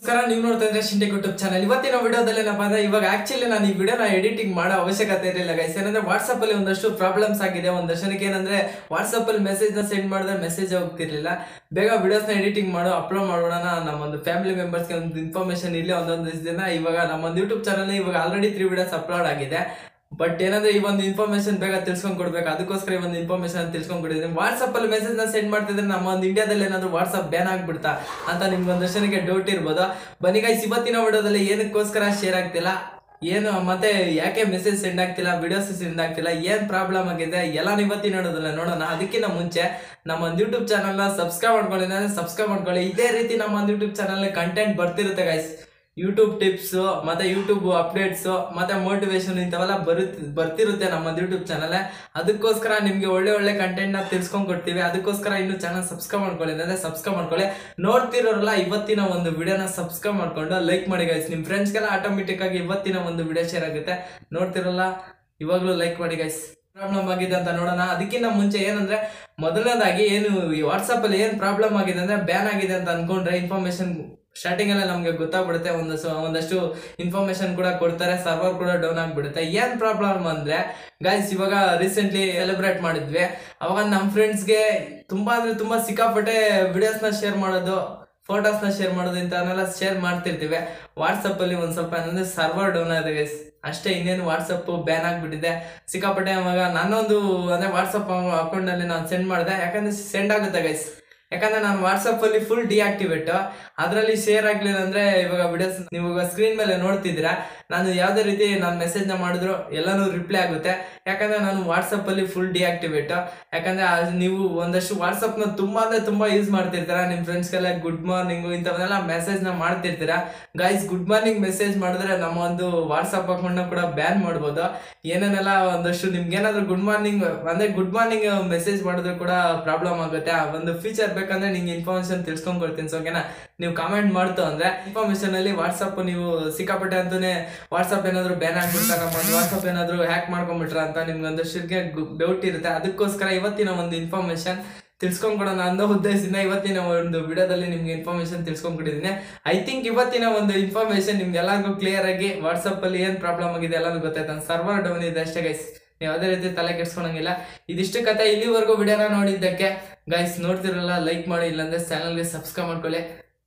ನಮಸ್ಕಾರ ನೀವು ನೋಡ್ತಾ ಇದ್ರೆ ಶಿಂಟೆಕ್ ಯೂಟ್ಯೂಬ್ ಚಾನಲ್ ಇವತ್ತಿನ ವಿಡಿಯೋದಲ್ಲಿ ಏನಪ್ಪ ಅಂದ್ರೆ ಇವಾಗ ಆಕ್ಚುಲಿ ನಾನು ಈ ವಿಡಿಯೋನ ಎಡಿಟಿಂಗ್ ಮಾಡೋ ಅವಶ್ಯಕತೆ ಇರಲಿಲ್ಲ ಗೈಸ್ ಏನಂದ್ರೆ ವಾಟ್ಸಪ್ ಅಲ್ಲಿ ಒಂದಷ್ಟು ಪ್ರಾಬ್ಲಮ್ಸ್ ಆಗಿದೆ ಒಂದಷ್ಟು ಜನಕ್ಕೆ ಏನಂದ್ರೆ ವಾಟ್ಸಪ್ ಅಲ್ಲಿ ಮೆಸೇಜ್ ನ ಸೆಂಡ್ ಮಾಡಿದ್ರೆ ಮೆಸೇಜ್ ಹೋಗ್ತಿರ್ಲಿಲ್ಲ ಬೇಗ ವಿಡಿಯೋಸ್ ನ ಎಡಿಟಿಂಗ್ ಮಾಡು ಅಪ್ಲೋಡ್ ಮಾಡೋಣ ನಮ್ಮೊಂದು ಫ್ಯಾಮಿಲಿ ಮೆಂಬರ್ಸ್ಗೆ ಒಂದು ಇನ್ಫಾರ್ಮೇಶನ್ ಇಲ್ಲಿ ಒಂದೊಂದು ದಿನ ಇವಾಗ ನಮ್ಮೊಂದು ಯೂಟ್ಯೂಬ್ ಚಾನಲ್ ಇವಾಗ ಆಲ್ರೆಡಿ ತ್ರೀ ವಿಡಿಯೋಸ್ ಅಪ್ಲೋಡ್ ಆಗಿದೆ ಬಟ್ ಏನಂದ್ರೆ ಈ ಒಂದು ಇನ್ಫಾರ್ಮೇಶನ್ ಬೇಗ ತಿಳ್ಸ್ಕೊಂಡ್ ಕೊಡ್ಬೇಕು ಅದಕ್ಕೋಸ್ಕರ ಈ ಒಂದು ಇನ್ಫಾರ್ಮೇಶನ್ ತಿಳ್ಸ್ಕೊಂಡ್ ಕೊಟ್ಟಿದ್ದೀನಿ ವಾಟ್ಸಪ್ ಅಲ್ಲಿ ಮೆಸೇಜ್ ನ ಸೆಂಡ್ ಮಾಡ್ತಿದ್ರೆ ನಮ್ಮ ಒಂದು ಇಂಡಿಯಾದಲ್ಲಿ ಏನಾದ್ರು ವಾಟ್ಸಪ್ ಬ್ಯಾನ್ ಆಗ್ಬಿಡ್ತಾ ಅಂತ ನಿಮ್ಗೆ ಒಂದಷ್ಟು ಜನಕ್ಕೆ ಡೌಟ್ ಇರ್ಬೋದು ಬನ್ನಿ ಗೈಸ್ ಇವತ್ತಿನ ವಿಡಿಯೋದಲ್ಲಿ ಏನಕ್ಕೋಸ್ಕರ ಶೇರ್ ಆಗ್ತಿಲ್ಲ ಏನು ಮತ್ತೆ ಯಾಕೆ ಮೆಸೇಜ್ ಸೆಂಡ್ ಆಗ್ತಿಲ್ಲ ವಿಡಿಯೋಸ್ ಸೆಂಡ್ ಆಗ್ತಿಲ್ಲ ಏನ್ ಪ್ರಾಬ್ಲಮ್ ಆಗಿದೆ ಎಲ್ಲ ಇವತ್ತಿನ ನೋಡೋದಿಲ್ಲ ನೋಡೋಣ ಅದಕ್ಕಿಂತ ಮುಂಚೆ ನಮ್ಮ ಒಂದು ಯೂಟ್ಯೂಬ್ ಚಾನಲ್ನ ಸಬ್ಸ್ಕ್ರೈಬ್ ಮಾಡ್ಕೊಳ್ಳಿ ಅಂದ್ರೆ ಸಬ್ಸ್ಕ್ರೈಬ್ ಮಾಡ್ಕೊಳ್ಳಿ ಇದೇ ರೀತಿ ನಮ್ಮ ಒಂದು ಯೂಟ್ಯೂಬ್ ಚಾನಲ್ ಕಂಟೆಂಟ್ ಬರ್ತಿರುತ್ತೆ ಗೈಸ್ ಯೂಟ್ಯೂಬ್ ಟಿಪ್ಸ್ ಮತ್ತೆ ಯೂಟ್ಯೂಬ್ ಅಪ್ಡೇಟ್ಸ್ ಮತ್ತೆ ಮೋಟಿವೇಶನ್ ಇಂಥವೆಲ್ಲ ಬರುತ್ ಬರ್ತಿರುತ್ತೆ ನಮ್ಮ ಯೂಟ್ಯೂಬ್ ಚಾನಲ್ ಅದಕ್ಕೋಸ್ಕರ ನಿಮ್ಗೆ ಒಳ್ಳೆ ಒಳ್ಳೆ ಕಂಟೆಂಟ್ ನ ತಿಳ್ಸ್ಕೊಂಡ್ ಕೊಡ್ತೀವಿ ಅದಕ್ಕೋಸ್ಕರ ಇನ್ನು ಚಾನಲ್ ಸಬ್ಸ್ಕ್ರೈಬ್ ಮಾಡ್ಕೊಳ್ಳಿ ಅಂದ್ರೆ ಸಬ್ಸ್ಕ್ರೈಬ್ ಮಾಡ್ಕೊಳ್ಳಿ ನೋಡ್ತಿರೋರಲ್ಲ ಇವತ್ತಿನ ಒಂದು ವಿಡಿಯೋನ ಸಬ್ಸ್ಕ್ರೈಬ್ ಮಾಡ್ಕೊಂಡು ಲೈಕ್ ಮಾಡಿ ಗೈಸ್ ನಿಮ್ ಫ್ರೆಂಡ್ಸ್ಗೆಲ್ಲ ಆಟೋಮೆಟಿಕ್ ಆಗಿ ಇವತ್ತಿನ ಒಂದು ವಿಡಿಯೋ ಶೇರ್ ಆಗುತ್ತೆ ನೋಡ್ತಿರಲ್ಲ ಇವಾಗ್ಲೂ ಲೈಕ್ ಮಾಡಿ ಗೈಸ್ ಪ್ರಾಬ್ಲಮ್ ಆಗಿದೆ ಅಂತ ನೋಡೋಣ ಅದಕ್ಕಿಂತ ಮುಂಚೆ ಏನಂದ್ರೆ ಮೊದಲನೇದಾಗಿ ಏನು ಈ ವಾಟ್ಸಪ್ ಅಲ್ಲಿ ಏನ್ ಪ್ರಾಬ್ಲಮ್ ಆಗಿದೆ ಅಂದ್ರೆ ಬ್ಯಾನ್ ಆಗಿದೆ ಅಂತ ಅನ್ಕೊಂಡ್ರೆ ಇನ್ಫಾರ್ಮೇಶನ್ ಸ್ಟಾರ್ಟಿಂಗ್ ಅಲ್ಲೇ ನಮ್ಗೆ ಗೊತ್ತಾಗ್ಬಿಡುತ್ತೆ ಒಂದಷ್ಟು ಒಂದಷ್ಟು ಇನ್ಫಾರ್ಮೇಶನ್ ಕೂಡ ಕೊಡ್ತಾರೆ ಸರ್ವರ್ ಕೂಡ ಡೌನ್ ಆಗ್ಬಿಡುತ್ತೆ ಏನ್ ಪ್ರಾಬ್ಲಮ್ ಅಂದ್ರೆ ಗೈಸ್ ಇವಾಗ ರೀಸೆಂಟ್ಲಿ ಸೆಲೆಬ್ರೇಟ್ ಮಾಡಿದ್ವಿ ಅವಾಗ ನಮ್ಮ ಫ್ರೆಂಡ್ಸ್ಗೆ ತುಂಬಾ ಅಂದ್ರೆ ತುಂಬಾ ಸಿಕ್ಕಾಪಟ್ಟೆ ವಿಡಿಯೋಸ್ನ ಶೇರ್ ಮಾಡೋದು ಫೋಟೋಸ್ನ ಶೇರ್ ಮಾಡೋದು ಇಂಥವನ್ನೆಲ್ಲ ಶೇರ್ ಮಾಡ್ತಿರ್ತೀವಿ ವಾಟ್ಸಪ್ ಅಲ್ಲಿ ಒಂದ್ ಸ್ವಲ್ಪ ಏನಂದ್ರೆ ಸರ್ವರ್ ಡೌನ್ ಆಗಿದೆ ಗೈಸ್ ಅಷ್ಟೇ ಇನ್ನೇನು ವಾಟ್ಸಪ್ ಬ್ಯಾನ್ ಆಗ್ಬಿಟ್ಟಿದೆ ಸಿಕ್ಕಾಪಟ್ಟೆ ಅವಾಗ ನನ್ನೊಂದು ಅಂದ್ರೆ ವಾಟ್ಸಪ್ ಅಕೌಂಟ್ ಅಲ್ಲಿ ನಾನು ಸೆಂಡ್ ಮಾಡಿದೆ ಯಾಕಂದ್ರೆ ಸೆಂಡ್ ಆಗುತ್ತೆ ಗೈಸ್ ಯಾಕಂದ್ರೆ ನಾನು ವಾಟ್ಸಪ್ ಅಲ್ಲಿ ಫುಲ್ ಡಿಆಕ್ಟಿವೇಟ್ ಅದರಲ್ಲಿ ಶೇರ್ ಆಗ್ಲಿಲ್ಲ ಅಂದ್ರೆ ಇವಾಗ ವಿಡಿಯೋಸ್ ನೀವು ಇವಾಗ ಸ್ಕ್ರೀನ್ ಮೇಲೆ ನೋಡ್ತಿದ್ದೀರಾ ನಾನು ಯಾವ್ದೇ ರೀತಿ ನಾನು ಮೆಸೇಜ್ ನ ಮಾಡಿದ್ರು ಎಲ್ಲಾನು ರಿಪ್ಲೈ ಆಗುತ್ತೆ ಯಾಕಂದ್ರೆ ನಾನು ವಾಟ್ಸಪ್ ಅಲ್ಲಿ ಫುಲ್ ಡಿಆಕ್ಟಿವೇಟ್ ಯಾಕಂದ್ರೆ ಆ ನೀವು ಒಂದಷ್ಟು ವಾಟ್ಸಪ್ ನ ತುಂಬಾ ಅಂದ್ರೆ ತುಂಬಾ ಯೂಸ್ ಮಾಡ್ತಿರ್ತೀರಾ ನಿಮ್ ಫ್ರೆಂಡ್ಸ್ಗೆಲ್ಲ ಗುಡ್ ಮಾರ್ನಿಂಗ್ ಇಂಥವನ್ನೆಲ್ಲ ಮೆಸೇಜ್ ನ ಮಾಡ್ತಿರ್ತೀರಾ ಗೈಸ್ ಗುಡ್ ಮಾರ್ನಿಂಗ್ ಮೆಸೇಜ್ ಮಾಡಿದ್ರೆ ನಮ್ಮ ಒಂದು ವಾಟ್ಸಪ್ ಅಕೌಂಟ್ ನ ಕೂಡ ಬ್ಯಾನ್ ಮಾಡ್ಬೋದು ಏನೇನೆಲ್ಲ ಒಂದಷ್ಟು ನಿಮ್ಗೆ ಏನಾದ್ರು ಗುಡ್ ಮಾರ್ನಿಂಗ್ ಅಂದ್ರೆ ಗುಡ್ ಮಾರ್ನಿಂಗ್ ಮೆಸೇಜ್ ಮಾಡಿದ್ರು ಕೂಡ ಪ್ರಾಬ್ಲಮ್ ಆಗುತ್ತೆ ಆ ಒಂದು ಫೀಚರ್ ಬೇಕಂದ್ರೆ ನಿಂಗೆ ಇನ್ಫಾರ್ಮೇಶನ್ ತಿಳ್ಸ್ಕೊಂಡ್ ಕೊಡ್ತೀನಿ ಸೊ ಓಕೆನಾ ನೀವು ಕಾಮೆಂಟ್ ಮಾಡ್ತು ಅಂದ್ರೆ ಇನ್ಫಾರ್ಮೇಶನ್ ಅಲ್ಲಿ ವಾಟ್ಸಪ್ ನೀವು ಸಿಕ್ಕಾಪಟ್ಟೆ ಅಂತಾನೆ ವಾಟ್ಸಪ್ ಏನಾದ್ರು ಬ್ಯಾನ್ ಆಗ್ಬಿಡ್ತಾ ನಮ್ಮ ವಾಟ್ಸಪ್ ಏನಾದ್ರು ಹ್ಯಾಕ್ ಮಾಡ್ಕೊಂಡ್ಬಿಟ್ರ ಅಂತ ನಿಮ್ಗೆ ಒಂದಷ್ಟು ಡೌಟ್ ಇರುತ್ತೆ ಅದಕ್ಕೋಸ್ಕರ ಇವತ್ತಿನ ಒಂದು ಇನ್ಫಾರ್ಮೇಶನ್ ತಿಳ್ಸ್ಕೊಂಡ್ ಕೊಡೋಣ ಅನ್ನೋ ಉದ್ದೇಶದಿಂದ ಇವತ್ತಿನ ಒಂದು ವಿಡಿಯೋದಲ್ಲಿ ನಿಮ್ಗೆ ಇನ್ಫಾರ್ಮೇಶನ್ ತಿಳ್ಸ್ಕೊಂಡ್ ಕೊಟ್ಟಿದ್ದೀನಿ ಐ ಥಿಂಕ್ ಇವತ್ತಿನ ಒಂದು ಇನ್ಫಾರ್ಮೇಶನ್ ನಿಮ್ಗೆ ಎಲ್ಲರಿಗೂ ಕ್ಲಿಯರ್ ಆಗಿ ವಾಟ್ಸಪ್ ಅಲ್ಲಿ ಏನ್ ಪ್ರಾಬ್ಲಮ್ ಆಗಿದೆ ಎಲ್ಲಾನು ಗೊತ್ತಾಯ್ತು ಸರ್ವರ್ ಡೌನ್ ಇದೆ ಅಷ್ಟೇ ಗೈಸ್ ನೀವು ಯಾವುದೇ ರೀತಿ ತಲೆ ಕೆಡ್ಸ್ಕೊಳಂಗಿಲ್ಲ ಇದಿಷ್ಟು ಕತೆ ಇಲ್ಲಿವರೆಗೂ ವಿಡಿಯೋನ ನೋಡಿದ್ದಕ್ಕೆ ಗೈಸ್ ನೋಡ್ತಿರಲ್ಲ ಲೈಕ್ ಮಾಡಿ ಇಲ್ಲಾಂದ್ರೆ ಚಾನಲ್ಗೆ ಸಬ್ಸ್ಕ್ರೈಬ್ ಮಾಡ್ಕೊಳ್ಳಿ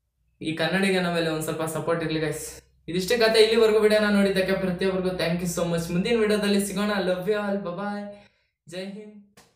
ಈ ಕನ್ನಡಿಗ ಮೇಲೆ ಒಂದ್ ಸ್ವಲ್ಪ ಸಪೋರ್ಟ್ ಇರ್ಲಿ ಗೈಸ್ ಇದಿಷ್ಟು ಕತೆ ಇಲ್ಲಿವರೆಗೂ ವಿಡಿಯೋನ ನೋಡಿದ್ದಕ್ಕೆ ಪ್ರತಿಯೊಬ್ಬರಿಗೂ ಥ್ಯಾಂಕ್ ಯು ಸೋ ಮಚ್ ಮುಂದಿನ ವಿಡಿಯೋದಲ್ಲಿ ಸಿಗೋಣ love you all bye Jai Hind